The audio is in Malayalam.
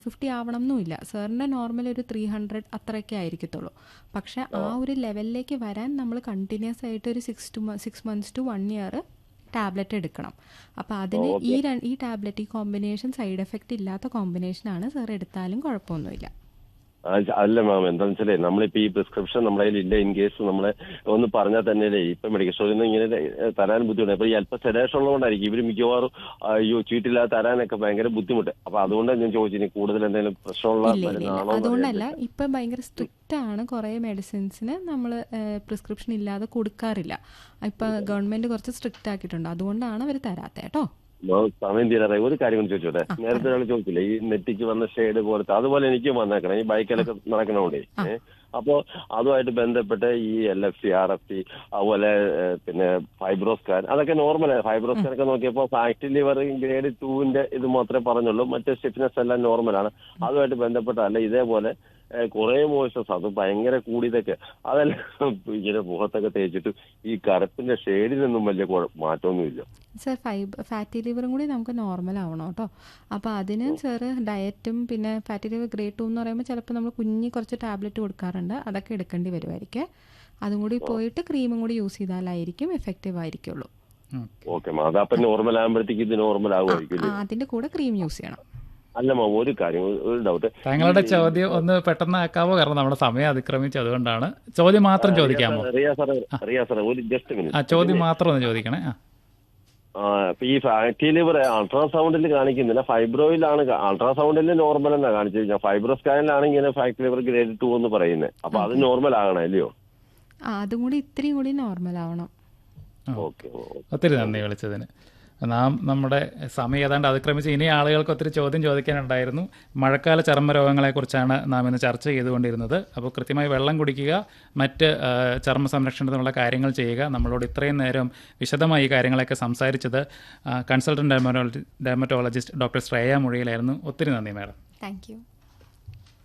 ഫിഫ്റ്റി ആവണം എന്നുമില്ല സാറിൻ്റെ നോർമൽ ഒരു ത്രീ ഹൺഡ്രഡ് അത്രയൊക്കെ ആയിരിക്കത്തുള്ളൂ പക്ഷേ ആ ഒരു ലെവലിലേക്ക് വരാൻ നമ്മൾ കണ്ടിന്യൂസ് ആയിട്ട് ഒരു six to six months to one year tablet എടുക്കണം അപ്പോൾ അതിന് ഈ ര- ഈ ടാബ്ലറ്റ് ഈ കോമ്പിനേഷൻ സൈഡ് എഫക്റ്റ് ഇല്ലാത്ത കോമ്പിനേഷനാണ് സാർ എടുത്താലും കുഴപ്പമൊന്നുമില്ല ആ, ച- അല്ല മാം എന്താണെന്ന് വെച്ചാലേ നമ്മളിപ്പോ ഈ പ്രിസ്ക്രിപ്ഷൻ നമ്മുടെ കയ്യിൽ ഇല്ല ഇൻ കേസ് നമ്മളെ ഒന്ന് പറഞ്ഞാൽ തന്നെ ഇപ്പൊ മെഡിക്കൽ സ്റ്റോറിൽ നിന്ന് ഇങ്ങനെ ഏ, തരാൻ ബുദ്ധിമുട്ട് അപ്പൊ ഈ അല്പം സെഡേഷൻ ഉള്ളതുകൊണ്ടായിരിക്കും ഇവര് മിക്കവാറും അയ്യോ ചീട്ടില്ലാതെ തരാനൊക്കെ ഭയങ്കര ബുദ്ധിമുട്ട് അപ്പൊ അതുകൊണ്ടാണ് ഞാൻ ചോദിച്ചു ഇനി കൂടുതൽ എന്തെങ്കിലും പ്രശ്നമുള്ള ഇല്ല ഇല്ല ഇല്ല മരുന്നാണോ അതുകൊണ്ടല്ല ഇപ്പം ഭയങ്കര സ്ട്രിക്റ്റ് ആണ് കുറേ മെഡിസിൻസിന് നമ്മൾ പ്രിസ്ക്രിപ്ഷൻ ഇല്ലാതെ കൊടുക്കാറില്ല ഇപ്പം ഗവൺമെന്റ് കുറച്ച് സ്ട്രിക്റ്റ് ആക്കിയിട്ടുണ്ട് അതുകൊണ്ടാണ് അവർ തരാത്തത് കേട്ടോ മാം, സമയം തീരാറായി ഒരു കാര്യം കൂടി ചോദിച്ചോട്ടെ നേരത്തെ ഒരാൾ ചോദിച്ചില്ലേ ഈ നെറ്റിക്ക് വന്ന ഷെയ്ഡ് പോലത്തെ അതുപോലെ എനിക്കും വന്നേക്കണം ഈ ബൈക്കിലൊക്കെ നടക്കണോണ്ടേ ഏഹ് അപ്പോ അതുമായിട്ട് ബന്ധപ്പെട്ട് ഈ L F C R F C അതുപോലെ ഏഹ്, പിന്നെ ഫൈബ്രോസ്കാൻ അതൊക്കെ നോർമൽ ഫൈബ്രോസ്കാൻ ഒക്കെ നോക്കിയപ്പോൾ ഫാക്ടറി ലിവർ ഗ്രേഡ് ടുവിന്റെ ഇത് മാത്രമേ പറഞ്ഞുള്ളൂ മറ്റേ സ്റ്റിഫ്നെസ് എല്ലാം നോർമലാണ് അതുമായിട്ട് ബന്ധപ്പെട്ടല്ല ഇതേപോലെ ഏഹ്, കുറേ മോയ്സ്റ്റസ് അത് ഭയങ്കര കൂടിയതൊക്കെ അതെല്ലാം ഇങ്ങനെ മുഖത്തൊക്കെ തേച്ചിട്ട് ഈ കറുപ്പിന്റെ ഷെയ്ഡിനൊന്നും വലിയ കുഴ- മാറ്റമൊന്നുമില്ല സർ ഫൈബ് ഫാറ്റി ലിവറും കൂടി നമുക്ക് നോർമൽ ആവണം കേട്ടോ അപ്പോൾ അതിന് സാറ് ഡയറ്റും പിന്നെ ഫാറ്റി ലിവർ ഗ്രേഡ് ടു എന്ന് പറയുമ്പോൾ ചിലപ്പോൾ നമ്മൾ കുഞ്ഞി കുറച്ച് ടാബ്ലറ്റ് കൊടുക്കാറുണ്ട് അതൊക്കെ എടുക്കേണ്ടി വരുമായിരിക്കും അതും കൂടി പോയിട്ട് ക്രീമും കൂടി യൂസ് ചെയ്താലായിരിക്കും എഫക്റ്റീവ് ആയിരിക്കുള്ളൂ ഓക്കെ മാം അതപ്പൊ നോർമൽ ആകുമ്പോഴത്തേക്ക് ഇത് നോർമൽ ആകുമായിരിക്കും ആ, അതിന്റെ കൂടെ ക്രീം യൂസ് ചെയ്യണം അല്ല മാം ഒരു കാര്യം ഒരു- ഒരു ഡൗട്ട് താങ്കളുടെ ചോദ്യം ഒന്ന് പെട്ടെന്ന് ആക്കാവോ കാരണം നമ്മുടെ സമയം അതിക്രമിച്ചു അതുകൊണ്ടാണ് ചോദ്യം മാത്രം ചോദിക്കാമോ റിയ സാറേ റിയ സാറേ ഒരു ജസ്റ്റ് ആ മിനിറ്റ് ചോദ്യം മാത്രം ഒന്ന് ചോദിക്കണേ ആ ആ ഇപ്പൊ ഈ ഫാറ്റി ലിവർ അൾട്രാസൗണ്ടിൽ കാണിക്കുന്നില്ല ഫൈബ്രോയിലാണ് അൾട്രാസൗണ്ടിൽ നോർമൽ എന്നാ കാണിച്ചത് ഞാൻ ഫൈബ്രോ സ്കാനിലാണ് ഇങ്ങനെ ഫാറ്റി ലിവർ ഗ്രേഡ് ടു എന്ന് പറയുന്നത് അപ്പൊ അത് നോർമൽ ആകണം അല്ലയോ ആ അതും കൂടി ഇത്രയും കൂടി നോർമൽ ആവണം ഓക്കെ ഒത്തിരി നന്ദി വിളിച്ചതിന് നാം നമ്മുടെ സമയം ഏതാണ്ട് അതിക്രമിച്ച് ഇനി ആളുകൾക്ക് ഒത്തിരി ചോദ്യം ചോദിക്കാനുണ്ടായിരുന്നു മഴക്കാല ചർമ്മ രോഗങ്ങളെക്കുറിച്ചാണ് നാം ഇന്ന് ചർച്ച ചെയ്തുകൊണ്ടിരുന്നത് അപ്പോൾ കൃത്യമായി വെള്ളം കുടിക്കുക മറ്റ് ആ, ചർമ്മ സംരക്ഷണത്തിനുള്ള കാര്യങ്ങൾ ചെയ്യുക നമ്മളോട് ഇത്രയും നേരം വിശദമായി ഈ കാര്യങ്ങളൊക്കെ സംസാരിച്ചത് consultant dermatology dermatologist doctor Shreya മുഴിയിലായിരുന്നു ഒത്തിരി നന്ദി മാഡം താങ്ക് യു